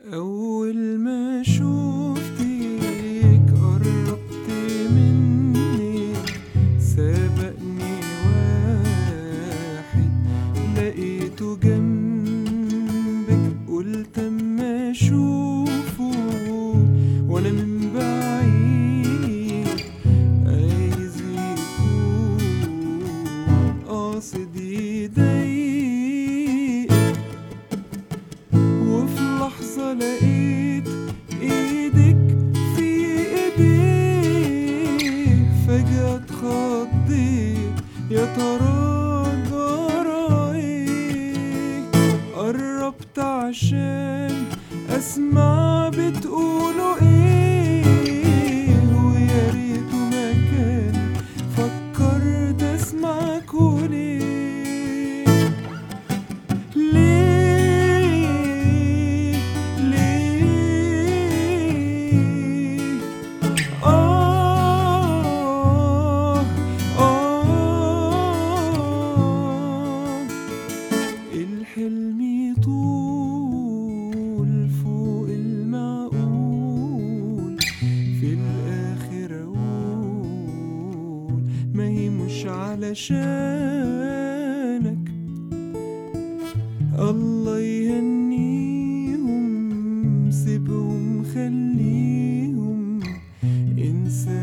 أول ما شفتك قربت منك سبقني واحد لقيته جنبك قلت أما أشوفه وأنا من بعيد عايز يكون قاصد يضايقك وفي لحظة لقيت ايدك في ايديه فجأة اتخضيت يا ترى جرى ايه قربت عشان اسمع بتقولوا ايه ويا ريته ما كان فكرت اسمعكوا ليه ليه ليه آه آه الحلم يطول فوق المعقول في الآخر أقول ما هي مش علشانك الله يهنيهم سيبهم خليهم انسى